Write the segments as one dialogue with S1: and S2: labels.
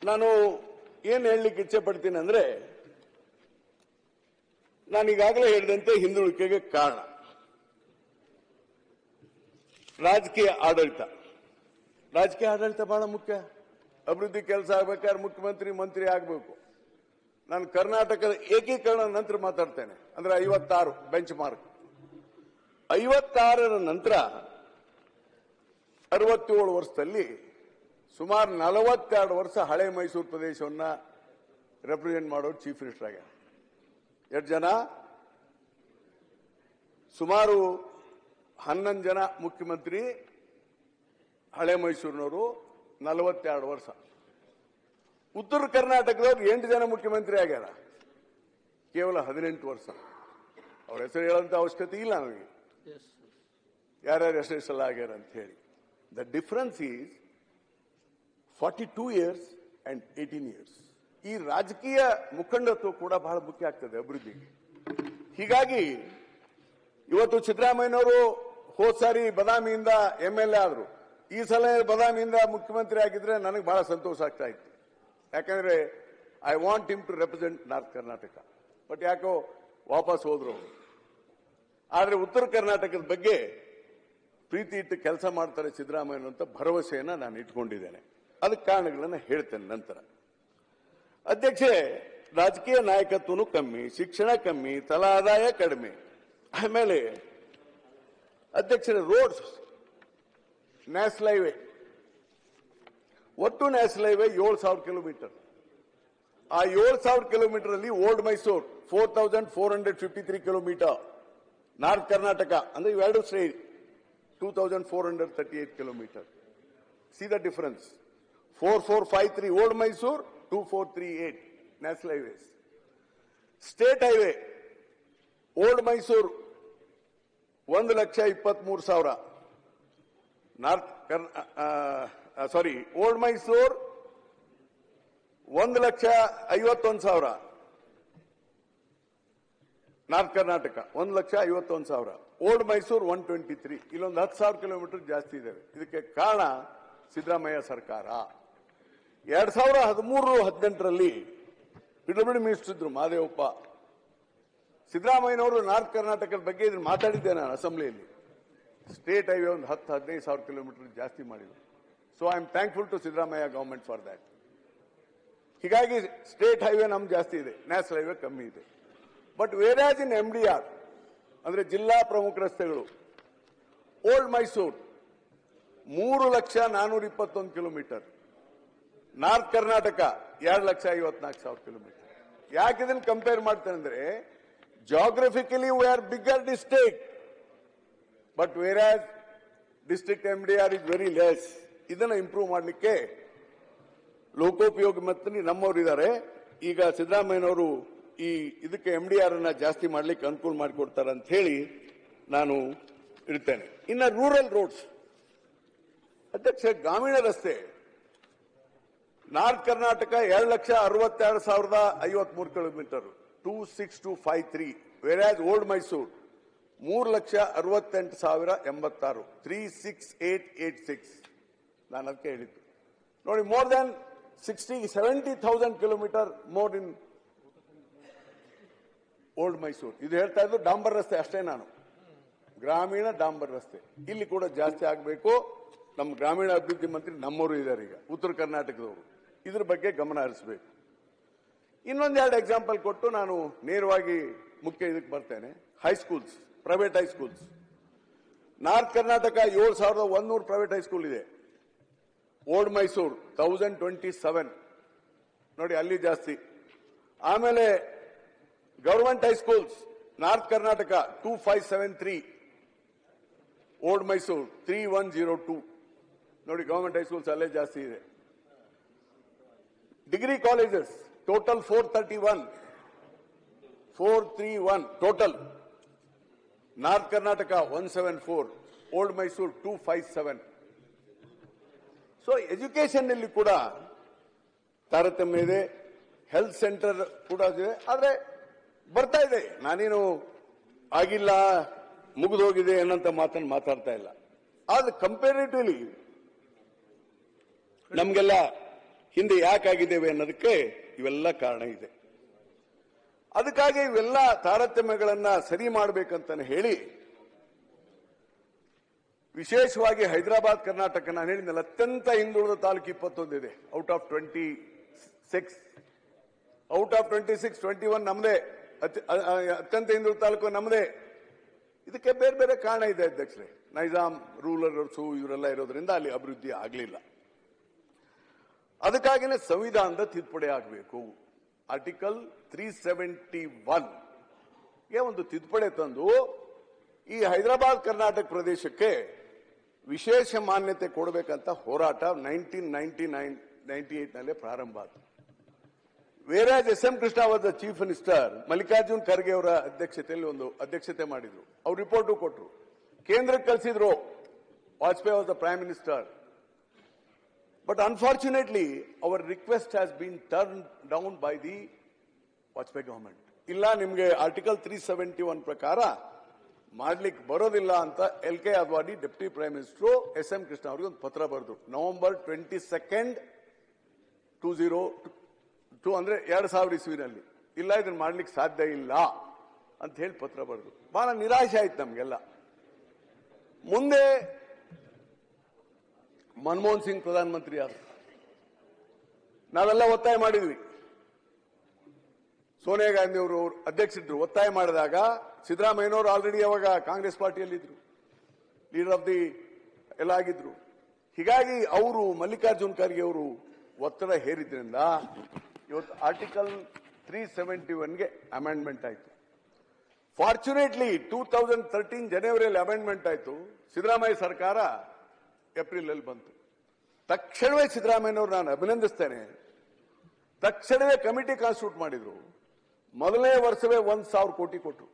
S1: ನಾನು ಏನು ಹೇಳಲಿಕ್ಕೆ ಇಚ್ಛೆ ಪಡ್ತೀನಿ ಅಂದ್ರೆ ನಾನು ಈಗಾಗಲೇ ಹೇಳಿದಂತೆ ಹಿಂದುಳಿಕೆಗೆ ಕಾರಣ ರಾಜಕೀಯ ಆಡಳಿತ ರಾಜಕೀಯ ಆಡಳಿತ ಬಹಳ ಮುಖ್ಯ ಅಭಿವೃದ್ಧಿ ಕೆಲಸ ಆಗ್ಬೇಕಾದ್ರೆ ಮುಖ್ಯಮಂತ್ರಿ ಮಂತ್ರಿ ಆಗಬೇಕು ನಾನು ಕರ್ನಾಟಕದ ಏಕೀಕರಣ ನಂತರ ಮಾತಾಡ್ತೇನೆ ಅಂದ್ರೆ ಐವತ್ತಾರು ಬೆಂಚ್ ಮಾರ್ಕ್ ಐವತ್ತಾರರ ನಂತರ ಅರವತ್ತೇಳು ವರ್ಷದಲ್ಲಿ ಸುಮಾರು ನಲವತ್ತೆರಡು ವರ್ಷ ಹಳೆ ಮೈಸೂರು ಪ್ರದೇಶವನ್ನ ರೆಪ್ರೆಸೆಂಟ್ ಮಾಡೋರು ಚೀಫ್ ಮಿನಿಸ್ಟರ್ ಆಗ್ಯಾರ ಎಷ್ಟು ಜನ ಸುಮಾರು ಹನ್ನೊಂದು ಜನ ಮುಖ್ಯಮಂತ್ರಿ ಹಳೆ ಮೈಸೂರಿನವರು ನಲವತ್ತೆರಡು ವರ್ಷ ಉತ್ತರ ಕರ್ನಾಟಕದವ್ರು ಎಂಟು ಜನ ಮುಖ್ಯಮಂತ್ರಿ ಆಗ್ಯಾರ ಕೇವಲ ಹದಿನೆಂಟು ವರ್ಷ ಅವ್ರ ಹೆಸರು ಹೇಳೋಂಥ ಅವಶ್ಯಕತೆ ಇಲ್ಲ ನನಗೆ ಯಾರ್ಯಾರು ಹೆಸರಿಸಲ್ಲ ಆಗ್ಯಾರ ಅಂತ ಹೇಳಿ the difference is forty two years and eighteen years ಈ ರಾಜಕೀಯ ಮುಖಂಡತ್ವ ಕೂಡ ಬಹಳ ಮುಖ್ಯ ಆಗ್ತದೆ ಅಭಿವೃದ್ಧಿಗೆ ಹೀಗಾಗಿ ಇವತ್ತು ಸಿದ್ದರಾಮಯ್ಯನವರು ಹೋದ್ ಸಾರಿ ಬದಾಮಿಯಿಂದ ಎಂ ಎಲ್ ಎ ಆದ್ರು ಈ ಸಲ ಬದಾಮಿಯಿಂದ ಮುಖ್ಯಮಂತ್ರಿ ಆಗಿದ್ರೆ ನನಗೆ ಬಹಳ ಸಂತೋಷ ಆಗ್ತಾ ಇತ್ತು ಯಾಕಂದ್ರೆ I want him to represent north Karnataka but ಯಾಕೋ ವಾಪಸ್ ಹೋದ್ರು ಅವರು ಆದ್ರೆ ಉತ್ತರ ಕರ್ನಾಟಕದ ಬಗ್ಗೆ ಪ್ರೀತಿ ಇಟ್ಟು ಕೆಲಸ ಮಾಡ್ತಾರೆ ಸಿದ್ದರಾಮಯ್ಯ ಅಂತ ಭರವಸೆಯನ್ನ ನಾನು ಇಟ್ಕೊಂಡಿದ್ದೇನೆ ಅದಕ್ಕೆ ಕಾರಣಗಳನ್ನ ಹೇಳ್ತೇನೆ ನಂತರ ಅಧ್ಯಕ್ಷೆ ರಾಜಕೀಯ ನಾಯಕತ್ವನು ಕಮ್ಮಿ ಶಿಕ್ಷಣ ಕಮ್ಮಿ ತಲಾ ಆದಾಯ ಕಡಿಮೆ ಆಮೇಲೆ ಅಧ್ಯಕ್ಷರ ರೋಡ್ಸ್ ನ್ಯಾಷನಲ್ ಹೈವೇ ಒಟ್ಟು ನ್ಯಾಷನಲ್ ಹೈವೇ ಏಳು ಸಾವಿರ ಕಿಲೋಮೀಟರ್ ಆ ಏಳು ಸಾವಿರ ಕಿಲೋಮೀಟರ್ ಅಲ್ಲಿ old Mysore four thousand four hundred fifty three kilometre north Karnataka ಅಂದ್ರೆ ಇವೆರಡು ಸೇರಿ two thousand four hundred thirty eight kilometre see the difference four four five three old Mysore two four three eight national highways state highway old Mysore ಒಂದು ಲಕ್ಷ ಇಪ್ಪತ್ಮೂರು ಸಾವಿರ north ಕರ್ ಸಾರಿ old Mysore ಒಂದು ಲಕ್ಷ ಐವತ್ತೊಂದು ಸಾವಿರ ನಾರ್ತ್ ಕರ್ನಾಟಕ ಒಂದು ಲಕ್ಷ ಐವತ್ತೊಂದು ಸಾವಿರ old Mysore one twenty three ಇಲ್ಲೊಂದು ಹತ್ತು ಸಾವಿರ ಕಿಲೋಮೀಟರ್ ಜಾಸ್ತಿ ಇದಾವೆ ಇದಕ್ಕೆ ಕಾರಣ ಸಿದ್ದರಾಮಯ್ಯ ಸರ್ಕಾರ ಎರಡ್ ಸಾವಿರ ಹದಿಮೂರು ಹದಿನೆಂಟರಲ್ಲಿ ಪಿಡಬ್ಲ್ಯೂ ಮಿನಿಸ್ಟರ್ ಇದ್ರು ಮಹದೇವಪ್ಪ ಸಿದ್ದರಾಮಯ್ಯನವರು ನಾರ್ತ್ ಕರ್ನಾಟಕದ ಬಗ್ಗೆ ಇದನ್ನ ಮಾತಾಡಿದ್ದೆ ನಾನು ಅಸೆಂಬ್ಲಿಯಲ್ಲಿ ಸ್ಟೇಟ್ ಹೈವೇ ಒಂದು ಹತ್ತು ಹದಿನೈದು ಸಾವಿರ ಕಿಲೋಮೀಟರ್ ಜಾಸ್ತಿ ಮಾಡಿದ್ರು so I am thankful to Siddaramaiah government for that ಹೀಗಾಗಿ ಸ್ಟೇಟ್ ಹೈವೇ ನಮ್ಗೆ ಜಾಸ್ತಿ ಇದೆ ನ್ಯಾಷನಲ್ ಹೈವೇ ಕಮ್ಮಿ ಇದೆ but whereas in M D R ಅಂದ್ರೆ ಜಿಲ್ಲಾ ಪ್ರಮುಖ ರಸ್ತೆಗಳು ಓಲ್ಡ್ ಮೈಸೂರು ಮೂರು ಲಕ್ಷ ನಾನೂರ ಇಪ್ಪತ್ತೊಂದು ಕಿಲೋಮೀಟರ್ ನಾರ್ತ್ ಕರ್ನಾಟಕ ಎರಡು ಲಕ್ಷ ಐವತ್ನಾಲ್ಕು ಸಾವಿರ ಕಿಲೋಮೀಟರ್ ಯಾಕೆ ಇದನ್ನ ಕಂಪೇರ್ ಮಾಡ್ತೇನೆ ಅಂದ್ರೆ geographically we are bigger district but whereas district M D R is very less ಇದನ್ನ ಇಂಪ್ರೂವ್ ಮಾಡಲಿಕ್ಕೆ ಲೋಕೋಪಯೋಗಿ ಮಂತ್ರಿ ನಮ್ಮವರು ಇದ್ದಾರೆ ಈಗ ಸಿದ್ದರಾಮಯ್ಯನವರು ಈ ಇದಕ್ಕೆ ಎಂ ಡಿ ಆರ್ ಅನ್ನ ಜಾಸ್ತಿ ಮಾಡ್ಲಿಕ್ಕೆ ಅನುಕೂಲ ಮಾಡಿಕೊಡ್ತಾರೆ ಅಂತ ಹೇಳಿ ನಾನು ಇರ್ತೇನೆ ಇನ್ನ ರೂರಲ್ ರೋಡ್ಸ್ ಅಧ್ಯಕ್ಷ ಗ್ರಾಮೀಣ ರಸ್ತೆ ನಾರ್ತ್ ಕರ್ನಾಟಕ ಎರಡು ಲಕ್ಷ ಅರವತ್ತೆರಡು ಸಾವಿರದ ಐವತ್ಮೂರು kilometre two six two five three whereas old Mysore ಮೂರು ಲಕ್ಷ ಅರವತ್ತೆಂಟು ಸಾವಿರ ಎಂಬತ್ತಾರು three six eight eight six ನಾನು ಅದಕ್ಕೆ ಹೇಳಿದ್ದು ನೋಡಿ more than sixty seventy thousand kilometre more in old Mysore ಇದು ಹೇಳ್ತಾ ಇದ್ದು ಡಾಂಬರ್ ರಸ್ತೆ ಅಷ್ಟೇ ನಾನು ಗ್ರಾಮೀಣ ಡಾಂಬರ್ ರಸ್ತೆ ಇಲ್ಲಿ ಕೂಡ ಜಾಸ್ತಿ ಆಗಬೇಕು ನಮ್ಮ ಗ್ರಾಮೀಣ ಅಭಿವೃದ್ಧಿ ಮಂತ್ರಿ ನಮ್ಮವರು ಇದ್ದಾರೆ ಈಗ ಉತ್ತರ ಕರ್ನಾಟಕದವರು ಇದ್ರ ಬಗ್ಗೆ ಗಮನ ಹರಿಸಬೇಕು ಇನ್ನೊಂದೆರಡು ಎಕ್ಸಾಂಪಲ್ ಕೊಟ್ಟು ನಾನು ನೇರವಾಗಿ ಮುಖ್ಯ ಇದಕ್ಕೆ ಬರ್ತೇನೆ high schools private high schools north Karnataka ಏಳು ಸಾವಿರದ ಒಂದೂರು ಪ್ರೈವೇಟ್ ಹೈಸ್ಕೂಲ್ ಇದೆ old Mysore thousand twenty seven ನೋಡಿ ಅಲ್ಲಿ ಜಾಸ್ತಿ ಆಮೇಲೆ government high schools north Karnataka two five seven three old Mysore three one zero two ನೋಡಿ ಗವರ್ಮೆಂಟ್ ಹೈಸ್ಕೂಲ್ಸ್ ಅಲ್ಲೇ ಜಾಸ್ತಿ ಇದೆ degree colleges total four thirty one four three one total north Karnataka one seven four old Mysore two five seven so education ನಲ್ಲಿ ಕೂಡ ತಾರತಮ್ಯ ಇದೆ health centre ಕೂಡ ಇದೆ ಆದ್ರೆ ಬರ್ತಾ ಇದೆ ನಾನೇನು ಆಗಿಲ್ಲ ಮುಗಿದೋಗಿದೆ ಅನ್ನೋಂಥ ಮಾತನ್ನು ಮಾತಾಡ್ತಾ ಇಲ್ಲ ಆದ್ರೆ ಕಂಪೇರಿಟಿವ್ಲಿ ನಮ್ಗೆಲ್ಲ ಹಿಂದೆ ಯಾಕಾಗಿದ್ದೇವೆ ಅನ್ನೋದಕ್ಕೆ ಇವೆಲ್ಲ ಕಾರಣ ಇದೆ ಅದಕ್ಕಾಗಿ ಇವೆಲ್ಲ ತಾರತಮ್ಯಗಳನ್ನ ಸರಿ ಮಾಡಬೇಕಂತ ಹೇಳಿ ವಿಶೇಷವಾಗಿ ಹೈದರಾಬಾದ್ ಕರ್ನಾಟಕ ನಾನು ಹೇಳಿದ್ನಲ್ಲ ಅತ್ಯಂತ ಹಿಂದುಳಿದ ತಾಲೂಕು ಇಪ್ಪತ್ತೊಂದಿದೆ out of twenty six out of twenty six twenty one ನಮ್ಮದೇ ಅತ್ಯಂತ ಹಿಂದುಳಿದ ತಾಲೂಕು ನಮ್ಮದೇ ಇದಕ್ಕೆ ಬೇರೆ ಬೇರೆ ಕಾರಣ ಇದೆ ಅಧ್ಯಕ್ಷರೇ ನೈಜಾಮ್ ರೂಲರ್ಸು ಇವರೆಲ್ಲ ಇರೋದ್ರಿಂದ ಅಲ್ಲಿ ಅಭಿವೃದ್ಧಿ ಆಗಲಿಲ್ಲ ಅದಕ್ಕಾಗಿನೇ ಸಂವಿಧಾನದ ತಿದ್ದುಪಡಿ ಆಗಬೇಕು ಆರ್ಟಿಕಲ್ ತ್ರೀ ಸೆವೆಂಟಿ ಒನ್ ಗೆ ಒಂದು ತಿದ್ದುಪಡಿ ತಂದು ಈ ಹೈದರಾಬಾದ್ ಕರ್ನಾಟಕ ಪ್ರದೇಶಕ್ಕೆ ವಿಶೇಷ ಮಾನ್ಯತೆ ಕೊಡಬೇಕಂತ ಹೋರಾಟ nineteen ninety nine ninety eight ನಲ್ಲೇ ಪ್ರಾರಂಭ ಆಯಿತು whereas S M Krishna was the chief minister Mallikarjun Kharge ಅವರ ಅಧ್ಯಕ್ಷತೆಯಲ್ಲಿ ಒಂದು ಅಧ್ಯಕ್ಷತೆ ಮಾಡಿದ್ರು ಅವ್ರು ರಿಪೋರ್ಟು ಕೊಟ್ಟರು ಕೇಂದ್ರಕ್ಕೆ ಕಳಿಸಿದ್ರು Vajpayee was the prime minister but unfortunately our request has been turn down by the Vajpayee government ಇಲ್ಲ ನಿಮಗೆ ಆರ್ಟಿಕಲ್ ತ್ರೀ ಸೆವೆಂಟಿ ಒನ್ ಪ್ರಕಾರ ಮಾಡ್ಲಿಕ್ಕೆ ಬರೋದಿಲ್ಲ ಅಂತ L K Advani deputy prime minister S M Krishna ಅವರಿಗೆ ಒಂದು ಪತ್ರ ಬರೆದ್ರು November twenty second two zero two ಅಂದ್ರೆ ಎರಡು ಸಾವಿರ ಇಸ್ವಿನಲ್ಲಿ ಇಲ್ಲ ಇದನ್ನ ಮಾಡ್ಲಿಕ್ಕೆ ಸಾಧ್ಯ ಇಲ್ಲ ಅಂತ ಹೇಳಿ ಪತ್ರ ಬರೆದ್ರು ಬಹಳ ನಿರಾಶೆ ಆಯ್ತು ನಮ್ಗೆಲ್ಲ ಮುಂದೆ ಮನಮೋಹನ್ ಸಿಂಗ್ ಪ್ರಧಾನಮಂತ್ರಿ ಆದರು ನಾವೆಲ್ಲ ಒತ್ತಾಯ ಮಾಡಿದ್ವಿ ಸೋನಿಯಾ ಗಾಂಧಿ ಅವರು ಅಧ್ಯಕ್ಷರಿದ್ರು ಒತ್ತಾಯ ಮಾಡಿದಾಗ ಸಿದ್ದರಾಮಯ್ಯನವರು ಆಲ್ರೆಡಿ ಅವಾಗ ಕಾಂಗ್ರೆಸ್ ಪಾರ್ಟಿಯಲ್ಲಿದ್ರು ಲೀಡರ್ ಆಫ್ ದಿ ಎಲ್ಲ ಆಗಿದ್ರು ಹೀಗಾಗಿ ಅವರು ಮಲ್ಲಿಕಾರ್ಜುನ್ ಖರ್ಗೆ ಅವರು ಒತ್ತಡ ಹೇರಿದ್ರಿಂದ ಇವತ್ತು ಆರ್ಟಿಕಲ್ ತ್ರೀ ಸೆವೆಂಟಿ ಒನ್ಗೆ ಅಮೆಂಡ್ಮೆಂಟ್ ಆಯಿತು ಫಾರ್ಚುನೇಟ್ಲಿ ಟೂ ತೌಸಂಡ್ ತರ್ಟೀನ್ ಜನವರಿಯಲ್ಲಿ ಅಮೆಂಡ್ಮೆಂಟ್ ಆಯಿತು ಸಿದ್ದರಾಮಯ್ಯ ಸರ್ಕಾರ ಏಪ್ರಿಲ್ ಅಲ್ಲಿ ಬಂತು ತಕ್ಷಣವೇ ಸಿದ್ದರಾಮಯ್ಯನವರು ನಾನು ಅಭಿನಂದಿಸ್ತೇನೆ ತಕ್ಷಣವೇ ಕಮಿಟಿ ಕಾನ್ಸ್ಟಿಟ್ಯೂಟ್ ಮಾಡಿದ್ರು ಮೊದಲನೇ ವರ್ಷವೇ ಒಂದ್ ಸಾವಿರ ಕೋಟಿ ಕೊಟ್ಟರು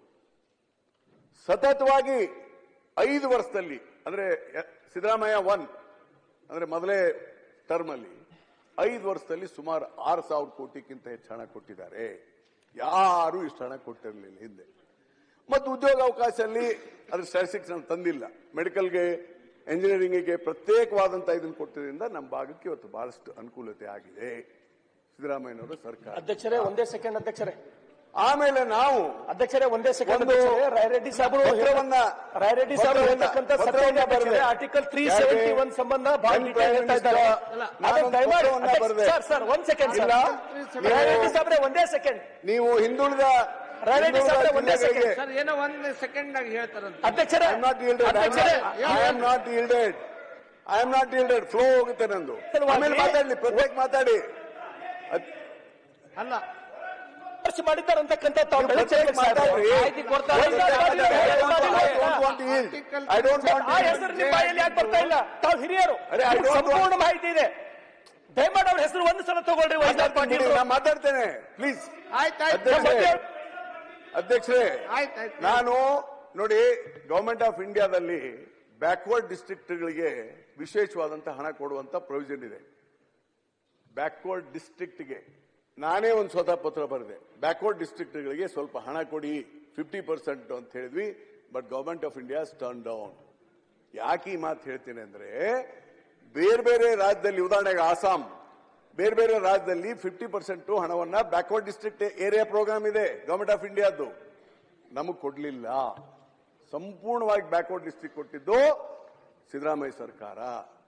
S1: ಸತತವಾಗಿ ಐದು ವರ್ಷದಲ್ಲಿ ಅಂದ್ರೆ ಯ- ಸಿದ್ದರಾಮಯ್ಯ ಒನ್ ಅಂದ್ರೆ ಮೊದಲೇ ಟರ್ಮ್ ಅಲ್ಲಿ ಐದು ವರ್ಷದಲ್ಲಿ ಸುಮಾರು ಆರು ಸಾವಿರ ಕೋಟಿಗಿಂತ ಹೆಚ್ಚು ಹಣ ಕೊಟ್ಟಿದ್ದಾರೆ ಯಾರು ಇಷ್ಟು ಹಣ ಕೊಟ್ಟಿರಲಿಲ್ಲ ಹಿಂದೆ ಮತ್ತು ಉದ್ಯೋಗ ಅವಕಾಶದಲ್ಲಿ ಅದ್ರ ಸ್ಟ್ಯಾಟಿಸ್ಟಿಕ್ಸ್ ನಾನು ತಂದಿಲ್ಲ ಮೆಡಿಕಲ್ಗೆ ಎಂಜಿನಿಯರಿಂಗ್ಗೆ ಪ್ರತ್ಯೇಕವಾದಂತ ಇದನ್ನು ಕೊಟ್ಟಿದ್ದರಿಂದ ನಮ್ಮ ಭಾಗಕ್ಕೆ ಇವತ್ತು ಬಹಳಷ್ಟು ಅನುಕೂಲತೆ ಆಗಿದೆ ಸಿದ್ದರಾಮಯ್ಯನವರ ಸರ್ಕಾರ
S2: ಅಧ್ಯಕ್ಷರೇ ಒಂದೇ ಸೆಕೆಂಡ್ ಅಧ್ಯಕ್ಷರೇ
S1: ಆಮೇಲೆ ನಾವು
S2: ಅಧ್ಯಕ್ಷರೇ ಒಂದೇ ಸೆಕೆಂಡ್
S1: ಒಂದು
S2: ಅಧ್ಯಕ್ಷರೇ ರಾಯರೆಡ್ಡಿ ಸಾಹೇಬರು
S1: ಪತ್ರವನ್ನ
S2: ರಾಯರೆಡ್ಡಿ ಸಾಹೇಬರು
S1: ಪತ್ರವನ್ನ-
S2: ಹೇಳ್ತಕ್ಕಂಥ
S1: ಪತ್ರವನ್ನ
S2: ಸತ್ಯ
S1: ಬರೆದೆ.
S2: ಆರ್ಟಿಕಲ್ ತ್ರೀ
S1: ಯಾಕೆ?
S2: ಸೆವೆಂಟಿ ಒನ್ ಸಂಬಂಧ ಬಹಳ
S1: Then
S2: detail
S1: Prime
S2: ಹೇಳ್ತಾ ಇದ್ದಾರೆ
S1: Minister,
S2: ಅಲ್ಲ,
S1: ನಾನು
S2: ಅದನ್ನ
S1: ಒಂದು
S2: ದಯಮಾಡಿ
S1: ಪತ್ರವನ್ನ
S2: ಅಧ್ಯಕ್ಷ-
S1: ಬರೆದೆ.
S2: ಸರ್ ಸರ್ ಒಂದ್ ಸೆಕೆಂಡ್
S1: ಇಲ್ಲ.
S2: ರಾಯರೆಡ್ಡಿ ಸಾಹೇಬ್ರೆ ಒಂದೇ ಸೆಕೆಂಡ್
S1: ನೀವು ಹಿಂದುಳಿದ
S2: ರಾಯರೆಡ್ಡಿ
S1: ಹಿಂದುಳಿದ
S2: ಸಾಹೇಬ್ರೆ ಒಂದೇ
S1: ಜಿಲ್ಲೆಗಳಿಗೆ-
S2: second.
S3: ಸರ್ ಏನೋ ಒಂದ್ ಸೆಕೆಂಡ್ ಆಗಿ ಹೇಳ್ತಾರಂತ
S2: ಅಧ್ಯಕ್ಷರೇ
S1: I am not yielded. I am
S2: ಅಧ್ಯಕ್ಷರೇ
S1: not- I am not yielded. I am not yielded. Flow ಹೋಗುತ್ತೆ ನಂದು
S2: ಸಲುವಾಗಿ-
S1: ಆಮೇಲೆ ಮಾತಾಡ್ಲಿ ಪ್ರತ್ಯೇಕ ಮಾತಾಡಿ ಅದ್-
S3: ಅಲ್ಲ
S2: ಖರ್ಚು ಮಾಡಿದ್ದಾರಂತಕ್ಕಂಥ ತಾವು
S1: ನೀವು
S2: ಬೆಳಚೆಗೆ
S1: ಪ್ರತ್ಯೇಕ ಮಾತಾಡ್ರಿ.
S3: ಮಾಹಿತಿ ಕೊಡ್ತಾರೆ.
S2: ಒಂದು ಸಾರಿ ಮಾಡಿದ್ದಾರೆ, ಎರಡು ಸಾರಿ
S1: I
S2: ಮಾಡಿದ್ದಾರೆ.
S1: don't want to yield. I don't want to
S2: ಆ
S1: yield.
S2: ಹೆಸರು ನಿಮ್ಮ ಬಾಯಲ್ಲಿ ಯಾಕೆ ಬರ್ತಾ ಇಲ್ಲ ತಾವು ಹಿರಿಯರು
S1: ಅರೆ, I
S2: ನಿಮ್ಗೆ
S1: don't
S2: ಸಂಪೂರ್ಣ
S1: want-
S2: ಮಾಹಿತಿ ಇದೆ ದಯಮಾಡಿ ಅವ್ರ ಹೆಸರು ಒಂದು ಸಲ ತಗೊಳ್ರಿ ವೈದ್ಯನಾಥ್
S1: ಮಾತಾಡ್ತೀನಿ
S2: ಪಾಟೀಲ್
S1: ಬಿಡಿ, ನಾನು ಮಾತಾಡ್ತೇನೆ ಪ್ಲೀಸ್
S3: ಆಯ್ತಾಯ್ತು
S1: ಅಧ್ಯಕ್ಷರೇ ಅಧ್ಯಕ್ಷರೇ
S3: ಆಯ್ತಾಯ್ತು
S1: ನಾನು ನೋಡಿ ಗವರ್ಮೆಂಟ್ ಆಫ್ ಇಂಡಿಯಾದಲ್ಲಿ ಬ್ಯಾಕ್ವರ್ಡ್ ಡಿಸ್ಟ್ರಿಕ್ಟ್ಗಳಿಗೆ ವಿಶೇಷವಾದಂತಹ ಹಣ ಕೊಡುವಂತ ಪ್ರೊವಿಷನ್ ಇದೆ ಬ್ಯಾಕ್ವರ್ಡ್ ಡಿಸ್ಟ್ರಿಕ್ಟ್ಗೆ ನಾನೇ ಒಂದು ಸ್ವತಃ ಪತ್ರ ಬರೆದೆ ಬ್ಯಾಕ್ವರ್ಡ್ ಡಿಸ್ಟ್ರಿಕ್ಟ್ಗಳಿಗೆ ಸ್ವಲ್ಪ ಹಣ ಕೊಡಿ ಫಿಫ್ಟಿ ಪರ್ಸೆಂಟ್ ಅಂತ ಹೇಳಿದ್ವಿ but government of India turn down ಯಾಕೆ ಈ ಮಾತು ಹೇಳ್ತೀನಿ ಅಂದ್ರೆ ಬೇರೆ ಬೇರೆ ರಾಜ್ಯದಲ್ಲಿ ಉದಾಹರಣೆಗೆ ಆಸಾಂ ಬೇರೆ ಬೇರೆ ರಾಜ್ಯದಲ್ಲಿ ಫಿಫ್ಟಿ ಪರ್ಸೆಂಟ್ ಹಣವನ್ನ ಬ್ಯಾಕ್ವರ್ಡ್ ಡಿಸ್ಟ್ರಿಕ್ಟ್ ಏರಿಯಾ ಪ್ರೋಗ್ರಾಮ್ ಇದೆ ಗವರ್ಮೆಂಟ್ ಆಫ್ ಇಂಡಿಯಾದ್ದು ನಮಗೆ ಕೊಡ್ಲಿಲ್ಲ ಸಂಪೂರ್ಣವಾಗಿ ಬ್ಯಾಕ್ವರ್ಡ್ ಡಿಸ್ಟ್ರಿಕ್ಟ್ ಕೊಟ್ಟಿದ್ದು ಸಿದ್ದರಾಮಯ್ಯ ಸರ್ಕಾರ